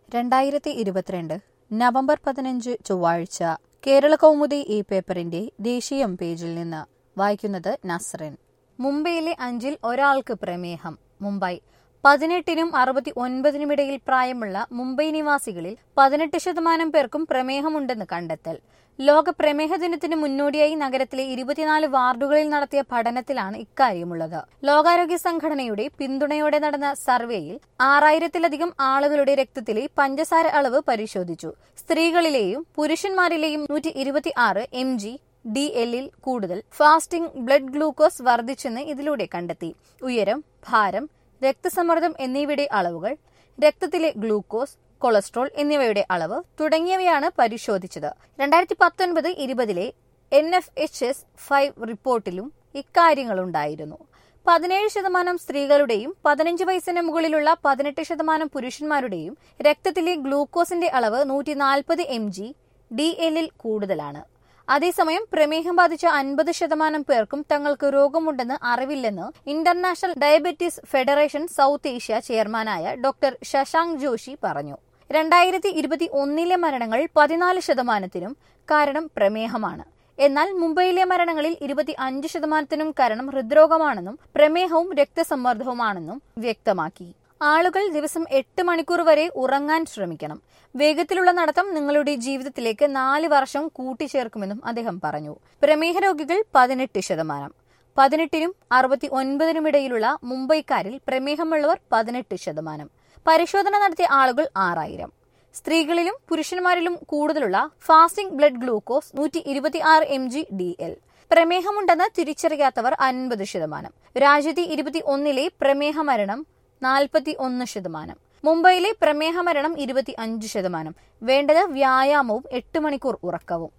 രണ്ടായിരത്തി ഇരുപത്തിരണ്ട് നവംബർ പതിനഞ്ച് ചൊവ്വാഴ്ച കേരള കൗമുദി ഈ പേപ്പറിന്റെ ദേശീയം പേജിൽ നിന്ന് വായിക്കുന്നത് നസ്റിൻ മുംബൈയിലെ അഞ്ചിൽ ഒരാൾക്ക് പ്രമേഹം മുംബൈ പതിനെട്ടിനും അറുപത്തി ഒൻപതിനുമിടയിൽ പ്രായമുള്ള മുംബൈ നിവാസികളിൽ പതിനെട്ട് ശതമാനം പേർക്കും പ്രമേഹമുണ്ടെന്ന് കണ്ടെത്തൽ ലോക പ്രമേഹ ദിനത്തിന് മുന്നോടിയായി നഗരത്തിലെ ഇരുപത്തിനാല് വാർഡുകളിൽ നടത്തിയ പഠനത്തിലാണ് ഇക്കാര്യമുള്ളത് ലോകാരോഗ്യ സംഘടനയുടെ പിന്തുണയോടെ നടന്ന സർവേയിൽ ആറായിരത്തിലധികം ആളുകളുടെ രക്തത്തിലെ പഞ്ചസാര അളവ് പരിശോധിച്ചു സ്ത്രീകളിലെയും പുരുഷന്മാരിലെയും നൂറ്റി ഇരുപത്തി ആറ് എം ജി ഡി എല്ലിൽ കൂടുതൽ ഫാസ്റ്റിംഗ് ബ്ലഡ് ഗ്ലൂക്കോസ് വർദ്ധിച്ചെന്ന് ഇതിലൂടെ കണ്ടെത്തി ഉയരം ഭാരം രക്തസമ്മർദ്ദം എന്നിവയുടെ അളവുകൾ രക്തത്തിലെ ഗ്ലൂക്കോസ് കൊളസ്ട്രോൾ എന്നിവയുടെ അളവ് തുടങ്ങിയവയാണ് പരിശോധിച്ചത് രണ്ടായിരത്തി പത്തൊൻപത് ഇരുപതിലെ N F H S five റിപ്പോർട്ടിലും ഇക്കാര്യങ്ങളുണ്ടായിരുന്നു പതിനേഴ് ശതമാനം സ്ത്രീകളുടെയും പതിനഞ്ച് വയസ്സിന് മുകളിലുള്ള പതിനെട്ട് ശതമാനം പുരുഷന്മാരുടെയും രക്തത്തിലെ ഗ്ലൂക്കോസിന്റെ അളവ് നൂറ്റി നാൽപ്പത് എം ജി ഡി എല്ലിൽ കൂടുതലാണ് അതേസമയം പ്രമേഹം ബാധിച്ച അൻപത് ശതമാനം പേർക്കും തങ്ങൾക്ക് രോഗമുണ്ടെന്ന് അറിവില്ലെന്ന് international diabetes federation south Asia ചെയർമാനായ ഡോക്ടർ ശശാങ്ക് ജോഷി പറഞ്ഞു രണ്ടായിരത്തി ഇരുപത്തി ഒന്നിലെ മരണങ്ങൾ പതിനാല് ശതമാനത്തിനും കാരണം പ്രമേഹമാണ് എന്നാൽ മുംബൈയിലെ മരണങ്ങളിൽ ഇരുപത്തി അഞ്ച് ശതമാനത്തിനും കാരണം ഹൃദ്രോഗമാണെന്നും പ്രമേഹവും രക്തസമ്മർദ്ദവുമാണെന്നും വ്യക്തമാക്കി ആളുകൾ ദിവസം എട്ട് മണിക്കൂർ വരെ ഉറങ്ങാൻ ശ്രമിക്കണം വേഗത്തിലുള്ള നടത്തം നിങ്ങളുടെ ജീവിതത്തിലേക്ക് നാല് വർഷം കൂട്ടിച്ചേർക്കുമെന്നും അദ്ദേഹം പറഞ്ഞു പ്രമേഹ രോഗികൾ പതിനെട്ട് ശതമാനം പതിനെട്ടിനും അറുപത്തി ഒൻപതിനും ഇടയിലുള്ള മുംബൈക്കാരിൽ പ്രമേഹമുള്ളവർ പതിനെട്ട് ശതമാനം പരിശോധന നടത്തിയ ആളുകൾ ആറായിരം സ്ത്രീകളിലും പുരുഷന്മാരിലും കൂടുതലുള്ള ഫാസ്റ്റിംഗ് ബ്ലഡ് ഗ്ലൂക്കോസ് നൂറ്റി ഇരുപത്തി ആറ് എം ജി ഡി എൽ പ്രമേഹമുണ്ടെന്ന് തിരിച്ചറിയാത്തവർ അൻപത് ശതമാനം രാജ്യത്തെ ഇരുപത്തി ഒന്നിലെ പ്രമേഹ മരണം നാൽപ്പത്തി ഒന്ന് ശതമാനം മുംബൈയിലെ പ്രമേഹ മരണം ഇരുപത്തി അഞ്ച് ശതമാനം വേണ്ടത് വ്യായാമവും എട്ട് മണിക്കൂർ ഉറക്കവും